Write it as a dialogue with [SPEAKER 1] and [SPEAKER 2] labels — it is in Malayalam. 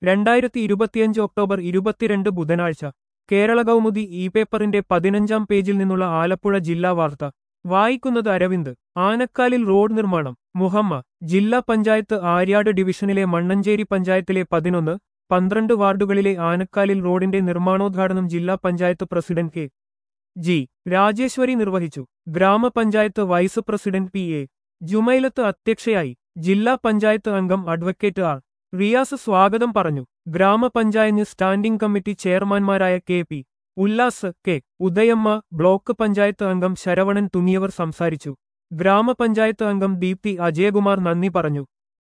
[SPEAKER 1] രണ്ടായിരത്തി ഇരുപത്തിയഞ്ച് ഒക്ടോബർ ഇരുപത്തിരണ്ട് ബുധനാഴ്ച കേരള കൗമുദി ഇ പേപ്പറിന്റെ പതിനഞ്ചാം പേജിൽ നിന്നുള്ള ആലപ്പുഴ ജില്ലാ വാർത്ത വായിക്കുന്നത് അരവിന്ദ് ആനക്കാലിൽ റോഡ് നിർമ്മാണം മുഹമ്മ ജില്ലാ പഞ്ചായത്ത് ആര്യാട് ഡിവിഷനിലെ മണ്ണഞ്ചേരി പഞ്ചായത്തിലെ പതിനൊന്ന് പന്ത്രണ്ട് വാർഡുകളിലെ ആനക്കാലിൽ റോഡിന്റെ നിർമ്മാണോദ്ഘാടനം ജില്ലാ panchayat president K G Rajeshwari നിർവഹിച്ചു ഗ്രാമപഞ്ചായത്ത് vice president P A Jumailath അധ്യക്ഷയായി ജില്ലാ പഞ്ചായത്ത് അംഗം അഡ്വക്കേറ്റ് ആർ റിയാസ് സ്വാഗതം പറഞ്ഞു ഗ്രാമപഞ്ചായത്ത് സ്റ്റാൻഡിംഗ് കമ്മിറ്റി ചെയർമാൻമാരായ K P Ullas K Udayamma block panchayat അംഗം ശരവണൻ തുങ്ങിയവർ സംസാരിച്ചു ഗ്രാമപഞ്ചായത്ത് അംഗം ദീപ്തി അജയകുമാർ നന്ദി പറഞ്ഞു